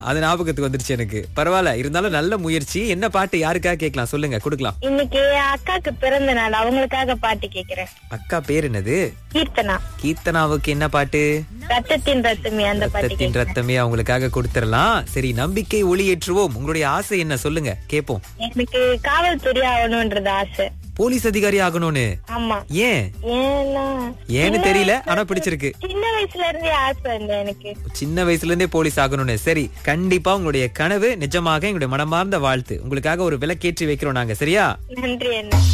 அது ஞாபகத்துக்கு வந்துருச்சு எனக்கு பரவாயில்ல இருந்தாலும் நல்ல முயற்சி என்ன பாட்டு யாருக்காக கேட்கலாம் சொல்லுங்க கொடுக்கலாம் இன்னைக்கு என் அக்காக்கு பிறந்த நாள் அவங்களுக்காக பாட்டு கேக்குறேன் அக்கா பேர் என்னது கீர்த்தனா கீர்த்தனாவுக்கு என்ன பாட்டு ரத்தத்தின் ரத்தமே அந்த பாட்டு ரத்தத்தின் கேக்குறேன் ரத்தமே அவங்களுக்காக கொடுத்துடலாம் சரி நம்பிக்கை ஒளியேற்றுவோம் உங்களுடைய ஆசை என்ன சொல்லுங்க கேப்போம் எனக்கு காவல்துறை ஆகணும்ன்றது ஆசை போலீஸ் அதிகாரி ஆகணும்னு ஆமா ஏன் ஏன்னா ஏன்னு சின்ன தெரியல வயசுல ஆனா பிடிச்சிருக்கு சின்ன வயசுல இருந்தே ஆசை இருந்தது எனக்கு சின்ன வயசுல இருந்தே போலீஸ் ஆகணும்னு சரி கண்டிப்பா உங்களுடைய கனவு நிஜமாக எங்களுடைய மனமார்ந்த வாழ்த்து உங்களுக்காக ஒரு விளக்கேற்றி வைக்கிறோம் நாங்க சரியா நன்றி அண்ணா